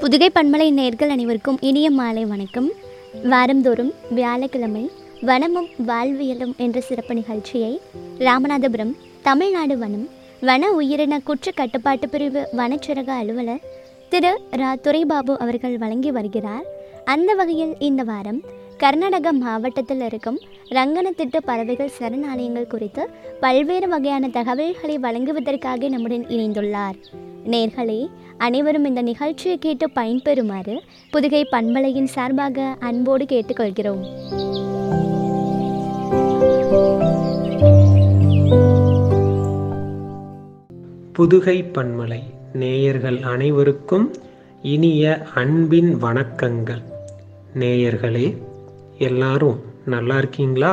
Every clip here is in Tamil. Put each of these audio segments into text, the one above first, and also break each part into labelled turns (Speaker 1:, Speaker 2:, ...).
Speaker 1: புதுகை பண்பலை நேர்கள் அனைவருக்கும் இனிய மாலை வணக்கம் வாரந்தோறும் வியாழக்கிழமை வனமும் வாழ்வியலும் என்ற சிறப்பு நிகழ்ச்சியை ராமநாதபுரம் தமிழ்நாடு வனம் வன உயிரின குற்ற கட்டுப்பாட்டு பிரிவு வனச்சரக அலுவலர் திரு ரா துரைபாபு அவர்கள் வழங்கி வருகிறார் அந்த வகையில் இந்த வாரம் கர்நாடக மாவட்டத்தில் இருக்கும் ரங்கனத்திட்டு பறவைகள் சரணாலயங்கள் குறித்து பல்வேறு வகையான தகவல்களை வழங்குவதற்காக நம்முடன் இணைந்துள்ளார் நேர்களே அனைவரும் இந்த நிகழ்ச்சியை கேட்டு பயன்பெறுமாறு புதுகை பண்பலையின் சார்பாக அன்போடு கேட்டுக்கொள்கிறோம்
Speaker 2: புதுகை பன்மலை நேயர்கள் அனைவருக்கும் இனிய அன்பின் வணக்கங்கள் நேயர்களே எல்லாரும் நல்லா இருக்கீங்களா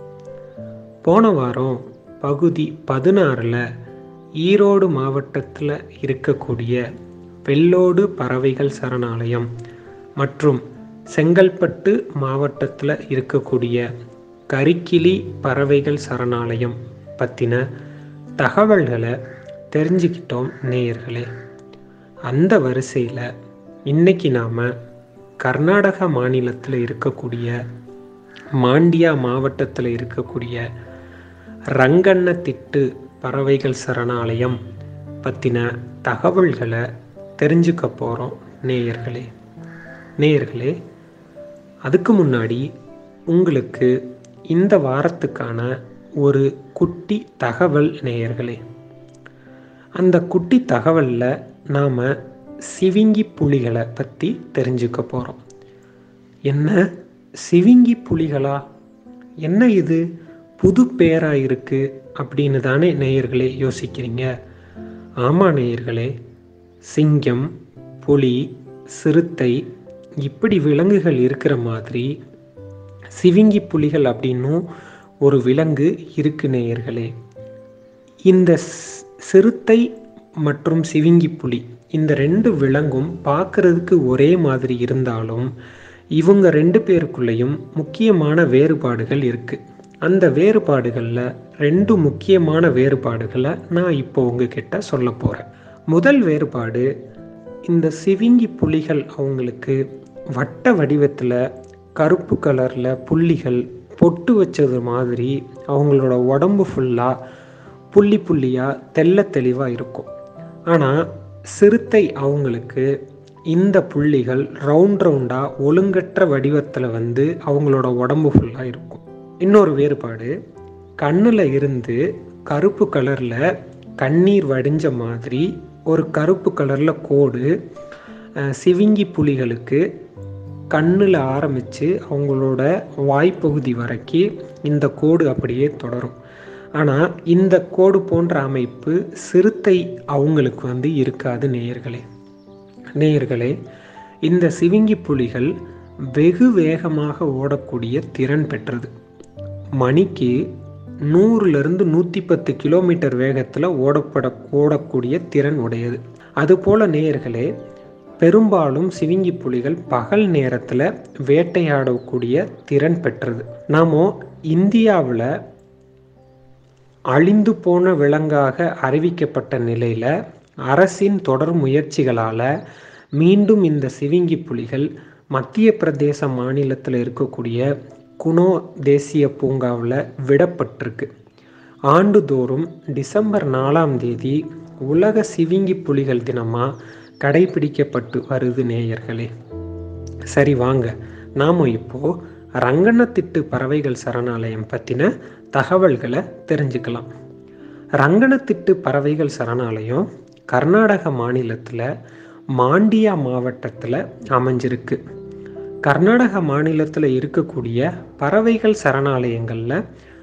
Speaker 2: போன வாரம் பகுதி பதினாறில் ஈரோடு மாவட்டத்தில் இருக்கக்கூடிய வெள்ளோடு பறவைகள் சரணாலயம் மற்றும் செங்கல்பட்டு மாவட்டத்தில் இருக்கக்கூடிய கரிக்கிளி பறவைகள் சரணாலயம் பற்றின தகவல்களை தெரிஞ்சுக்கிட்டோம் நேயர்களே அந்த வரிசையில் இன்னைக்கு நாம் கர்நாடக மாநிலத்தில் இருக்கக்கூடிய மாண்டியா மாவட்டத்தில் இருக்கக்கூடிய ரங்கண்ணத்திட்டு பறவைகள் சரணாலயம் பற்றின தகவல்களை தெரிஞ்சுக்க போகிறோம் நேயர்களே நேயர்களே அதுக்கு முன்னாடி உங்களுக்கு இந்த வாரத்துக்கான ஒரு குட்டி தகவல் நேயர்களே அந்த குட்டி தகவலில் நாம் சிவிங்கி புலிகளை பற்றி தெரிஞ்சுக்க போகிறோம் என்ன சிவிங்கி புலிகளா என்ன இது புது பேராக இருக்குது அப்படின்னு தானே நேயர்களே யோசிக்கிறீங்க ஆமாம் நேயர்களே சிங்கம் புலி சிறுத்தை இப்படி விலங்குகள் இருக்கிற மாதிரி சிவிங்கி புலிகள் அப்படின்னும் ஒரு விலங்கு இருக்கு நேயர்களே இந்த ஸ்- சிறுத்தை மற்றும் சிவிங்கி புலி இந்த ரெண்டு விலங்கும் பார்க்கறதுக்கு ஒரே மாதிரி இருந்தாலும் இவங்க ரெண்டு பேருக்குள்ளேயும் முக்கியமான வேறுபாடுகள் இருக்கு அந்த வேறுபாடுகளில் ரெண்டு முக்கியமான வேறுபாடுகளை நான் இப்போ உங்ககிட்ட சொல்ல போகிறேன் முதல் வேறுபாடு இந்த சிவிங்கி புலிகள் அவங்களுக்கு வட்ட வடிவத்தில் கருப்பு கலரில் புள்ளிகள் பொட்டு வச்சது மாதிரி அவங்களோட உடம்பு ஃபுல்லாக புள்ளி புள்ளியாக தெள்ள தெளிவாக இருக்கும் ஆனால் சிறுத்தை அவங்களுக்கு இந்த புள்ளிகள் ரவுண்ட் ரவுண்டாக ஒழுங்கற்ற வடிவத்தில் வந்து அவங்களோட உடம்பு ஃபுல்லாக இருக்கும் இன்னொரு வேறுபாடு கண்ணில் இருந்து கருப்பு கலரில் கண்ணீர் வடிஞ்ச மாதிரி ஒரு கருப்பு கலரில் கோடு அஹ், சிவிங்கி புலிகளுக்கு கண்ணில் ஆரம்பித்து அவங்களோட வாய்ப்பகுதி வரைக்கும் இந்த கோடு அப்படியே தொடரும் ஆனால் இந்த கோடு போன்ற அமைப்பு சிறுத்தை அவங்களுக்கு வந்து இருக்காது நேயர்களே நேயர்களே இந்த சிவிங்கி புலிகள் வெகு வேகமாக ஓடக்கூடிய திறன் பெற்றது மணிக்கு நூறுலேருந்து நூற்றி பத்து கிலோமீட்டர் வேகத்தில் ஓடப்பட ஓடக்கூடிய திறன் உடையது அதுபோல் நேயர்களே பெரும்பாலும் சிவிங்கி புலிகள் பகல் நேரத்தில் வேட்டையாடக்கூடிய திறன் பெற்றது நாம இந்தியாவில் அழிந்து போன விலங்காக அறிவிக்கப்பட்ட நிலையில் அரசின் தொடர் முயற்சிகளால் மீண்டும் இந்த சிவிங்கி புலிகள் மத்திய பிரதேச மாநிலத்தில் இருக்கக்கூடிய குணோ தேசிய பூங்காவில் விடப்பட்டிருக்கு ஆண்டுதோறும் டிசம்பர் நாலாம் தேதி உலக சிவிங்கி புலிகள் தினமாக கடைபிடிக்கப்பட்டு வருது நேயர்களே சரி வாங்க நாம் இப்போ ரங்கனத்திட்டு பறவைகள் சரணாலயம் பற்றின தகவல்களை தெரிஞ்சுக்கலாம் ரங்கனத்திட்டு பறவைகள் சரணாலயம் கர்நாடக மாநிலத்தில் மாண்டியா மாவட்டத்தில் அமைஞ்சிருக்கு கர்நாடக மாநிலத்தில் இருக்கக்கூடிய பறவைகள் சரணாலயங்களில்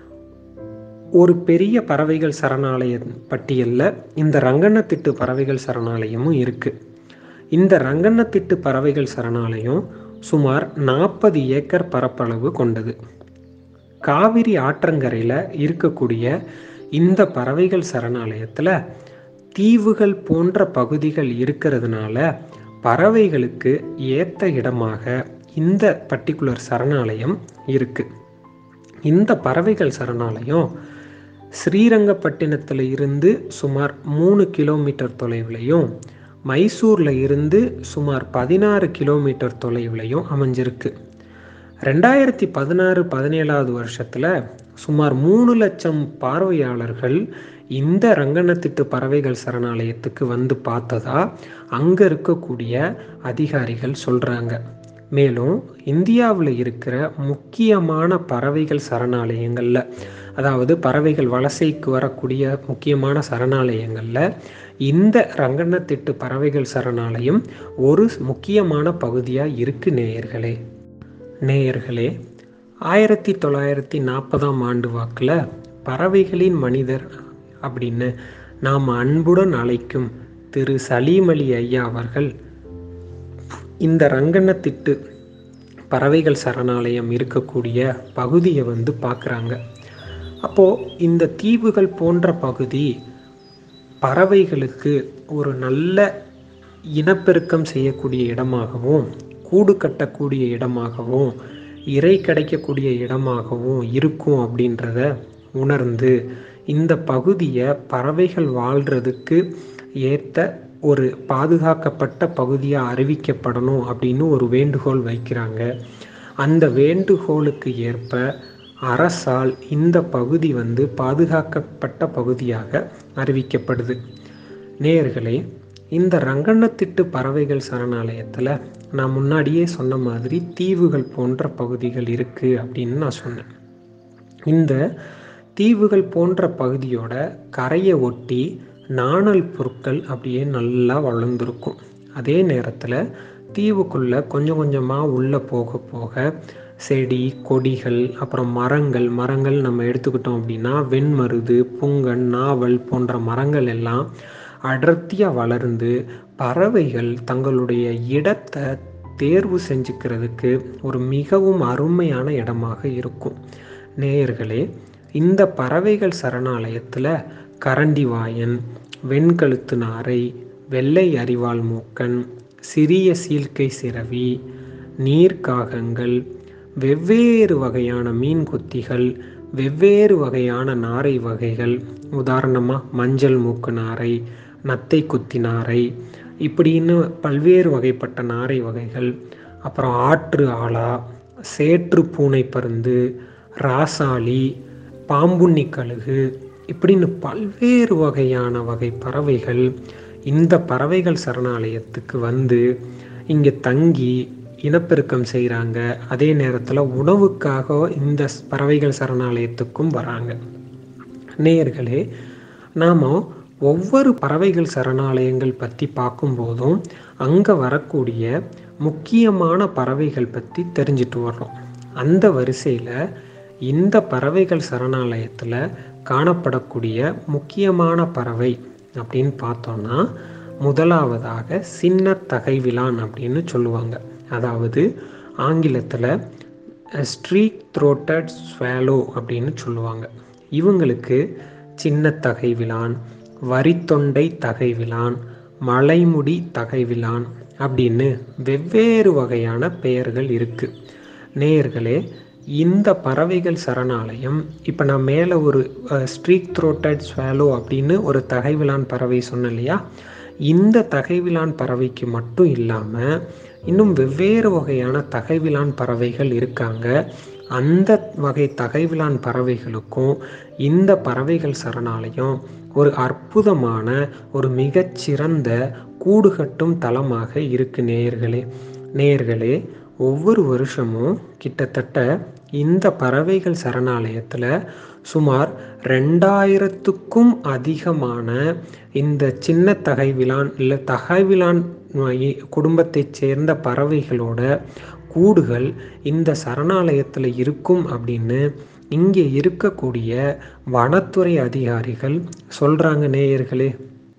Speaker 2: ஒரு பெரிய பறவைகள் சரணாலய பட்டியலில் இந்த ரங்கண்ணத்திட்டு பறவைகள் சரணாலயமும் இருக்குது இந்த ரங்கண்ணத்திட்டு பறவைகள் சரணாலயம் சுமார் நாற்பது ஏக்கர் பரப்பளவு கொண்டது காவிரி ஆற்றங்கரையில் இருக்கக்கூடிய இந்த பறவைகள் சரணாலயத்தில் தீவுகள் போன்ற பகுதிகள் இருக்கிறதுனால பறவைகளுக்கு ஏற்ற இடமாக இந்த பர்டிகுலர் சரணாலயம் இருக்குது இந்த பறவைகள் சரணாலயம் ஸ்ரீரங்கப்பட்டினத்தில் இருந்து சுமார் மூணு கிலோமீட்டர் தொலைவிலையும் மைசூரில் இருந்து சுமார் பதினாறு கிலோமீட்டர் தொலைவிலையும் அமைஞ்சிருக்கு ரெண்டாயிரத்தி பதினாறு பதினேழாவது வருஷத்தில் சுமார் மூணு லட்சம் பார்வையாளர்கள் இந்த ரங்கனத்திட்டு பறவைகள் சரணாலயத்துக்கு வந்து பார்த்ததா அங்கே இருக்கக்கூடிய அதிகாரிகள் சொல்கிறாங்க மேலும் இந்தியாவில் இருக்கிற முக்கியமான பறவைகள் சரணாலயங்களில் அதாவது பறவைகள் வலசைக்கு வரக்கூடிய முக்கியமான சரணாலயங்களில் இந்த ரங்கனத்திட்டு பறவைகள் சரணாலயம் ஒரு முக்கியமான பகுதியாக இருக்கு நேயர்களே நேயர்களே ஆயிரத்தி தொள்ளாயிரத்தி நாற்பதாம் ஆண்டு வாக்கில் பறவைகளின் மனிதர் அப்படின்னு நாம் அன்புடன் அழைக்கும் திரு சலீம் அலி ஐயா அவர்கள் இந்த ரங்கனத்திட்டு பறவைகள் சரணாலயம் இருக்கக்கூடிய பகுதியை வந்து பார்க்குறாங்க அப்போது இந்த தீவுகள் போன்ற பகுதி பறவைகளுக்கு ஒரு நல்ல இனப்பெருக்கம் செய்யக்கூடிய இடமாகவும் கூடு கட்டக்கூடிய இடமாகவும் இறை கிடைக்கக்கூடிய இடமாகவும் இருக்கும் அப்படின்றத உணர்ந்து இந்த பகுதியை பறவைகள் வாழ்கிறதுக்கு ஏற்ற ஒரு பாதுகாக்கப்பட்ட பகுதியாக அறிவிக்கப்படணும் அப்படின்னு ஒரு வேண்டுகோள் வைக்கிறாங்க அந்த வேண்டுகோளுக்கு ஏற்ப அரசால் இந்த பகுதி வந்து பாதுகாக்கப்பட்ட பகுதியாக அறிவிக்கப்படுது நேயர்களே இந்த ரங்கண்ணத்திட்டு பறவைகள் சரணாலயத்தில் நான் முன்னாடியே சொன்ன மாதிரி தீவுகள் போன்ற பகுதிகள் இருக்குது அப்படின்னு நான் சொன்னேன் இந்த தீவுகள் போன்ற பகுதியோட கரையை ஒட்டி நாணல் பொருட்கள் அப்படியே நல்லா வளர்ந்துருக்கும் அதே நேரத்தில் தீவுக்குள்ளே கொஞ்சம் கொஞ்சமாக உள்ளே போக போக செடி கொடிகள் அப்புறம் மரங்கள் மரங்கள் நம்ம எடுத்துக்கிட்டோம் அப்படின்னா வெண்மருது புங்கன் நாவல் போன்ற மரங்கள் எல்லாம் அடர்த்தியாக வளர்ந்து பறவைகள் தங்களுடைய இடத்தை தேர்வு செஞ்சுக்கிறதுக்கு ஒரு மிகவும் அருமையான இடமாக இருக்கும் நேயர்களே இந்த பறவைகள் சரணாலயத்தில் கரண்டிவாயன் வெண்கழுத்து நாரை வெள்ளை அரிவாள் மூக்கன் சிறிய சீல்கை சிறவி நீர்க்காகங்கள் வெவ்வேறு வகையான மீன் கொத்திகள் வெவ்வேறு வகையான நாரை வகைகள் உதாரணமாக மஞ்சள் மூக்கு நாரை நத்தை குத்தி நாரை இப்படின்னு பல்வேறு வகைப்பட்ட நாரை வகைகள் அப்புறம் ஆற்று ஆலா சேற்று பூனை பருந்து ராசாளி பாம்புண்ணி கழுகு இப்படின்னு பல்வேறு வகையான வகை பறவைகள் இந்த பறவைகள் சரணாலயத்துக்கு வந்து இங்கே தங்கி இனப்பெருக்கம் செய்கிறாங்க அதே நேரத்தில் உணவுக்காக இந்த பறவைகள் சரணாலயத்துக்கும் வராங்க நேயர்களே நாம் ஒவ்வொரு பறவைகள் சரணாலயங்கள் பற்றி பார்க்கும்போதும் அங்கே வரக்கூடிய முக்கியமான பறவைகள் பற்றி தெரிஞ்சிட்டு வர்றோம் அந்த வரிசையில் இந்த பறவைகள் சரணாலயத்தில் காணப்படக்கூடிய முக்கியமான பறவை அப்படின்னு பார்த்தோன்னா முதலாவதாக சின்ன தகைவிலான் அப்படின்னு சொல்லுவாங்க அதாவது ஆங்கிலத்தில் ஸ்ட்ரீக் த்ரோட்டட் ஸ்வாலோ அப்படின்னு சொல்லுவாங்க இவங்களுக்கு சின்ன தகைவிலான் வரித்தொண்டை தகைவிலான் மலைமுடி தகைவிலான் அப்படின்னு வெவ்வேறு வகையான பெயர்கள் இருக்குது நேயர்களே இந்த பறவைகள் சரணாலயம் இப்போ நான் மேலே ஒரு ஸ்ட்ரீக் த்ரோட்டட் ஸ்வாலோ அப்படின்னு ஒரு தகைவிலான் பறவை சொன்னேன் இல்லையா இந்த தகைவிலான் பறவைக்கு மட்டும் இல்லாமல் இன்னும் வெவ்வேறு வகையான தகைவிலான் பறவைகள் இருக்காங்க அந்த வகை தகைவிலான் பறவைகளுக்கும் இந்த பறவைகள் சரணாலயம் ஒரு அற்புதமான ஒரு மிகச்சிறந்த கூடுகட்டும் தலமாக இருக்கு நேயர்களே நேயர்களே ஒவ்வொரு வருஷமும் கிட்டத்தட்ட இந்த பறவைகள் சரணாலயத்தில் சுமார் ரெண்டாயிரத்துக்கும் அதிகமான இந்த சின்ன தகைவிலான் இல்லை தகைவிலான் குடும்பத்தைச் சேர்ந்த பறவைகளோட கூடுகள் இந்த சரணாலயத்தில் இருக்கும் அப்படின்னு இங்கே இருக்கக்கூடிய வனத்துறை அதிகாரிகள் சொல்கிறாங்க நேயர்களே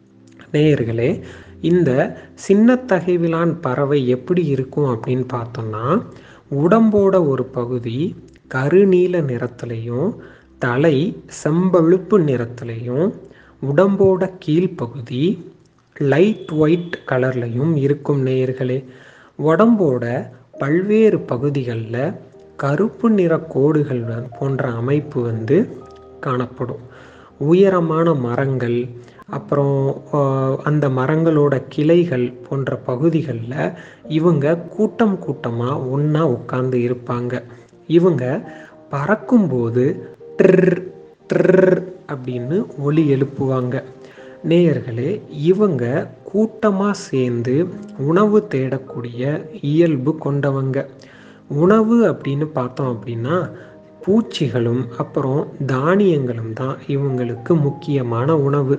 Speaker 2: நேயர்களே இந்த சின்ன தகைவிலான் பறவை எப்படி இருக்கும் அப்படின்னு பார்த்தோம்னா உடம்போட ஒரு பகுதி கருநீல நிறத்துலையும் தலை செம்பழுப்பு நிறத்துலையும் உடம்போட கீழ்ப்பகுதி லைட் ஒயிட் கலர்லையும் இருக்கும் நேயர்களே உடம்போட பல்வேறு பகுதிகளில் கருப்பு நிற கோடுகள் போன்ற அமைப்பு வந்து காணப்படும் உயரமான மரங்கள் அப்புறம் ஆஹ், அந்த மரங்களோட கிளைகள் போன்ற பகுதிகளில் இவங்க கூட்டம் கூட்டமாக ஒன்றா உட்கார்ந்து இருப்பாங்க இவங்க பறக்கும்போது ட்ர் ட்ர் அப்படின்னு ஒலி எழுப்புவாங்க நேயர்களே இவங்க கூட்டமாக சேர்ந்து உணவு தேடக்கூடிய இயல்பு கொண்டவங்க உணவு அப்படின்னு பார்த்தோம் அப்படின்னா பூச்சிகளும் அப்புறம் தானியங்களும் தான் இவங்களுக்கு முக்கியமான உணவு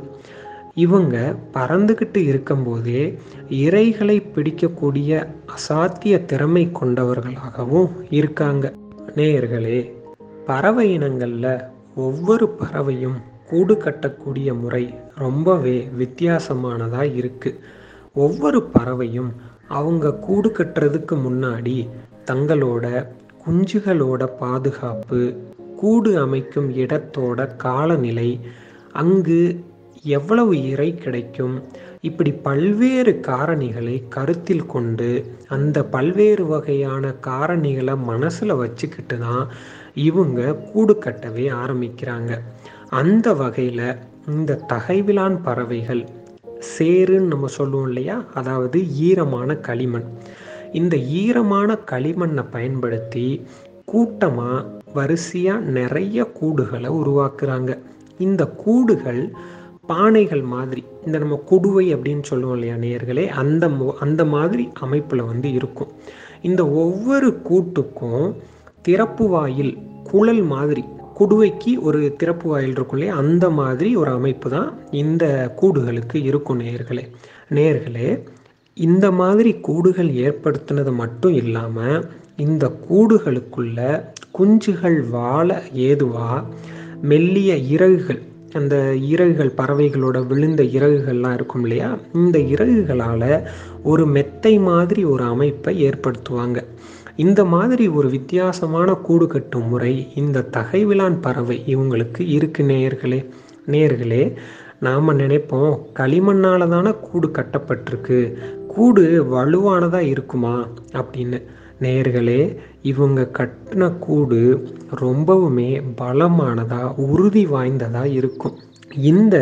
Speaker 2: இவங்க பறந்துக்கிட்டு இருக்கும்போதே இரைகளை பிடிக்கக்கூடிய அசாத்திய திறமை கொண்டவர்களாகவும் இருக்காங்க நேயர்களே பறவை இனங்களில் ஒவ்வொரு பறவையும் கூடு கட்டக்கூடிய முறை ரொம்பவே வித்தியாசமானதாக இருக்குது ஒவ்வொரு பறவையும் அவங்க கூடு கட்டுறதுக்கு முன்னாடி தங்களோட குஞ்சுகளோட பாதுகாப்பு கூடு அமைக்கும் இடத்தோட காலநிலை அங்கு எவ்வளவு இறை கிடைக்கும் இப்படி பல்வேறு காரணிகளை கருத்தில் கொண்டு அந்த பல்வேறு வகையான காரணிகளை மனசில் வச்சுக்கிட்டு தான் இவங்க கூடு கட்டவே ஆரம்பிக்கிறாங்க அந்த வகையில் இந்த தகைவிலான் பறவைகள் சேருன்னு நம்ம சொல்லுவோம் இல்லையா அதாவது ஈரமான களிமண் இந்த ஈரமான களிமண்ணை பயன்படுத்தி கூட்டமாக வரிசையாக நிறைய கூடுகளை உருவாக்குறாங்க இந்த கூடுகள் பானைகள் மாதிரி இந்த நம்ம குடுவை அப்படின்னு சொல்லுவோம் இல்லையா நேயர்களே அந்த மோ- அந்த மாதிரி அமைப்பில் வந்து இருக்கும் இந்த ஒவ்வொரு கூட்டுக்கும் திறப்பு வாயில் குழல் மாதிரி குடுவைக்கு ஒரு திறப்பு வாயில் இருக்கும் இல்லையா அந்த மாதிரி ஒரு அமைப்பு தான் இந்த கூடுகளுக்கு இருக்கும் நேயர்களே நேயர்களே இந்த மாதிரி கூடுகள் ஏற்படுத்தினது மட்டும் இல்லாமல் இந்த கூடுகளுக்குள்ள குஞ்சுகள் வாழ ஏதுவா மெல்லிய இறகுகள் அந்த இறகுகள் பறவைகளோட விழுந்த இறகுகள்லாம் இருக்கும் இல்லையா இந்த இறகுகளால் ஒரு மெத்தை மாதிரி ஒரு அமைப்பை ஏற்படுத்துவாங்க இந்த மாதிரி ஒரு வித்தியாசமான கூடு கட்டும் முறை இந்த தகைவிலான் பறவை இவங்களுக்கு இருக்கு நேயர்களே நேயர்களே நாம் நினைப்போம் களிமண்ணால் தானே கூடு கட்டப்பட்டிருக்கு கூடு வலுவானதாக இருக்குமா அப்படின்னு நேயர்களே இவங்க கட்டின கூடு ரொம்பவுமே பலமானதாக உறுதி வாய்ந்ததாக இருக்கும் இந்த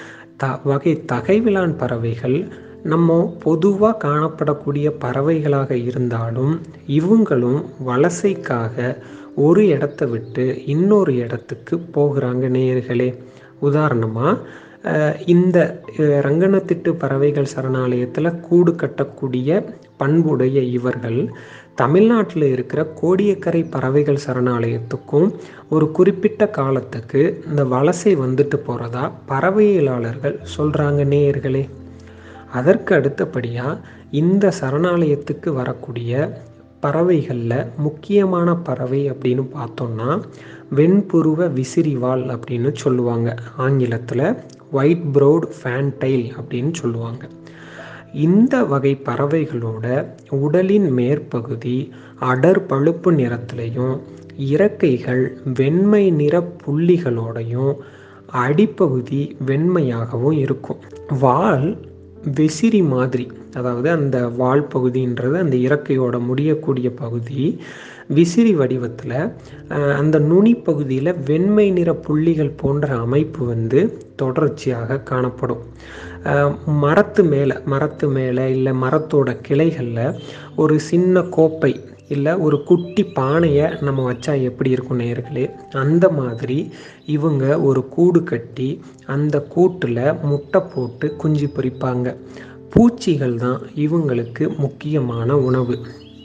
Speaker 2: த வகை தகைவிலான் பறவைகள் நம்ம பொதுவாக காணப்படக்கூடிய பறவைகளாக இருந்தாலும் இவங்களும் வலசைக்காக ஒரு இடத்த விட்டு இன்னொரு இடத்துக்கு போகிறாங்க நேயர்களே உதாரணமாக இந்த அஹ், ரங்கனத்திட்டு பறவைகள் சரணாலயத்தில் கூடு கட்டக்கூடிய பண்புடைய இவர்கள் தமிழ்நாட்டில் இருக்கிற கோடியக்கரை பறவைகள் சரணாலயத்துக்கும் ஒரு குறிப்பிட்ட காலத்துக்கு இந்த வலசை வந்துட்டு போகிறதா பறவையியலாளர்கள் சொல்கிறாங்க நேயர்களே அதற்கு அடுத்தபடியாக இந்த சரணாலயத்துக்கு வரக்கூடிய பறவைகளில் முக்கியமான பறவை அப்படின்னு பார்த்தோம்னா வெண்புருவ விசிறிவால் அப்படின்னு சொல்லுவாங்க ஆங்கிலத்தில் ஒயிட் ப்ரௌட் ஃபேன்டைல் அப்படின்னு சொல்லுவாங்க இந்த வகை பறவைகளோட உடலின் மேற்பகுதி அடர் பழுப்பு நிறத்திலையும் இறக்கைகள் வெண்மை நிற புள்ளிகளோடையும் அடிப்பகுதி வெண்மையாகவும் இருக்கும் வால் விசிறி மாதிரி அதாவது அந்த வால் பகுதின்றது அந்த இறக்கையோட முடியக்கூடிய பகுதி விசிறி வடிவத்தில் அந்த நுனி பகுதியில் வெண்மை நிற புள்ளிகள் போன்ற அமைப்பு வந்து தொடர்ச்சியாக காணப்படும் அஹ், மரத்து மேலே மரத்து மேலே இல்லை மரத்தோட கிளைகளில் ஒரு சின்ன கோப்பை இல்லை ஒரு குட்டி பானையை நம்ம வச்சா எப்படி இருக்கும் நேர்களே அந்த மாதிரி இவங்க ஒரு கூடு கட்டி அந்த கூட்டில் முட்டை போட்டு குஞ்சு பொரிப்பாங்க பூச்சிகள் தான் இவங்களுக்கு முக்கியமான உணவு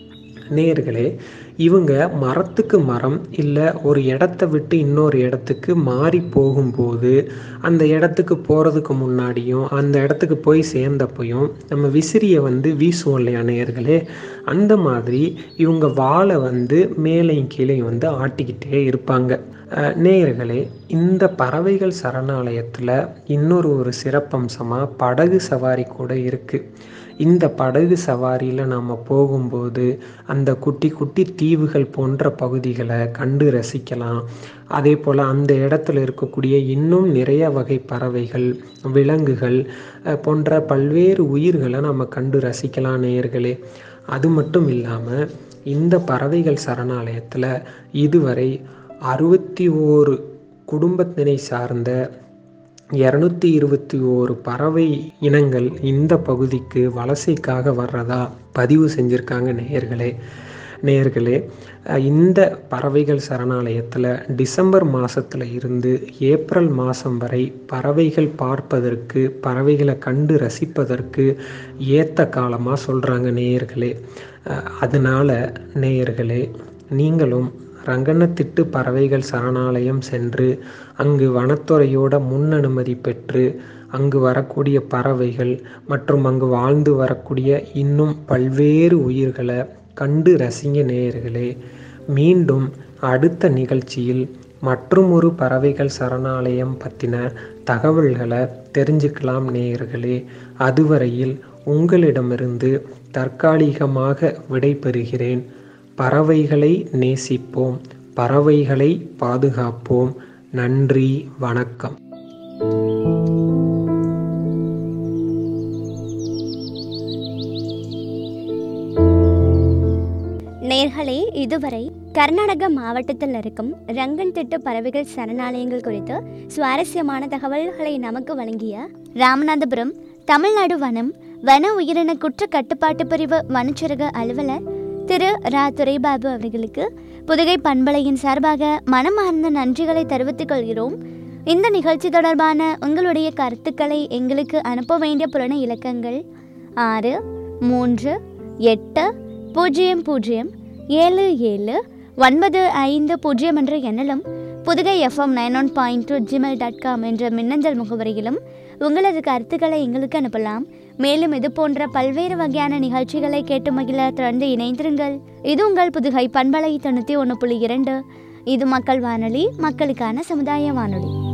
Speaker 2: நேர்களே இவங்க மரத்துக்கு மரம் இல்லை ஒரு இடத்த விட்டு இன்னொரு இடத்துக்கு மாறி போகும்போது அந்த இடத்துக்கு போகிறதுக்கு முன்னாடியும் அந்த இடத்துக்கு போய் சேர்ந்தப்பையும் நம்ம விசிறியை வந்து வீசுவோம் இல்லையா நேர்களே அந்த மாதிரி இவங்க வாழை வந்து மேலையும் கீழையும் வந்து ஆட்டிக்கிட்டே இருப்பாங்க அஹ், நேயர்களே இந்த பறவைகள் சரணாலயத்தில் இன்னொரு ஒரு சிறப்பம்சமாக படகு சவாரி கூட இருக்குது இந்த படகு சவாரியில் நாம் போகும்போது அந்த குட்டி குட்டி தீவுகள் போன்ற பகுதிகளை கண்டு ரசிக்கலாம் அதே போல் அந்த இடத்துல இருக்கக்கூடிய இன்னும் நிறைய வகை பறவைகள் விலங்குகள் அஹ், போன்ற பல்வேறு உயிர்களை நம்ம கண்டு ரசிக்கலாம் நேயர்களே அது மட்டும் இல்லாமல் இந்த பறவைகள் இரநூத்தி இருபத்தி ஓரு பறவை இனங்கள் இந்த பகுதிக்கு வலசைக்காக வர்றதா பதிவு செஞ்சுருக்காங்க நேயர்களே நேயர்களே அஹ் இந்த பறவைகள் சரணாலயத்தில் டிசம்பர் மாதத்தில் இருந்து ஏப்ரல் மாதம் வரை பறவைகள் பார்ப்பதற்கு பறவைகளை கண்டு ரசிப்பதற்கு ஏற்ற காலமாக சொல்கிறாங்க நேயர்களே அஹ் அதனால நேயர்களே நீங்களும் ரங்கண்ணத்திட்டு பறவைகள் சரணாலயம் சென்று அங்கு வனத்துறையோட முன் அனுமதி பெற்று அங்கு வரக்கூடிய பறவைகள் மற்றும் அங்கு வாழ்ந்து வரக்கூடிய இன்னும் பல்வேறு உயிர்களை கண்டு ரசிங்க நேயர்களே மீண்டும் அடுத்த நிகழ்ச்சியில் மற்றும் ஒரு பறவைகள் சரணாலயம் பற்றின தகவல்களை தெரிஞ்சுக்கலாம் நேயர்களே அதுவரையில் உங்களிடமிருந்து தற்காலிகமாக விடைபெறுகிறேன் பறவைகளை நேசிப்போம் பறவைகளை பாதுகாப்போம் நன்றி வணக்கம்
Speaker 1: நேர்களே இதுவரை கர்நாடக மாவட்டத்தில் இருக்கும் ரங்கன் திட்டு பறவைகள் சரணாலயங்கள் குறித்து சுவாரஸ்யமான தகவல்களை நமக்கு வழங்கிய ராமநாதபுரம் தமிழ்நாடு வனம் வன உயிரின குற்ற கட்டுப்பாட்டு பிரிவு வனச்சரக அலுவலர் திரு ரா துரைபாபு அவர்களுக்கு புதுகை பண்பலையின் சார்பாக மனமார்ந்த நன்றிகளை தெரிவித்துக் கொள்கிறோம் இந்த நிகழ்ச்சி தொடர்பான உங்களுடைய கருத்துக்களை எங்களுக்கு அனுப்ப வேண்டிய புலன இலக்கங்கள் ஆறு மூன்று எட்டு பூஜ்ஜியம் பூஜ்ஜியம் ஏழு ஏழு ஒன்பது ஐந்து பூஜ்ஜியம் என்ற எண்ணிலும் Pudugai FM nine one point two Gmail dot com என்ற மின்னஞ்சல் முகவரியிலும் உங்களது கருத்துக்களை எங்களுக்கு அனுப்பலாம் மேலும் இது போன்ற பல்வேறு வகையான நிகழ்ச்சிகளை கேட்டு மகிழ தொடர்ந்து இணைந்திருங்கள் இது உங்கள் புதுகை பண்பலை தொண்ணூற்றி ஒன்று புள்ளி இரண்டு இது மக்கள் வானொலி மக்களுக்கான சமுதாய வானொலி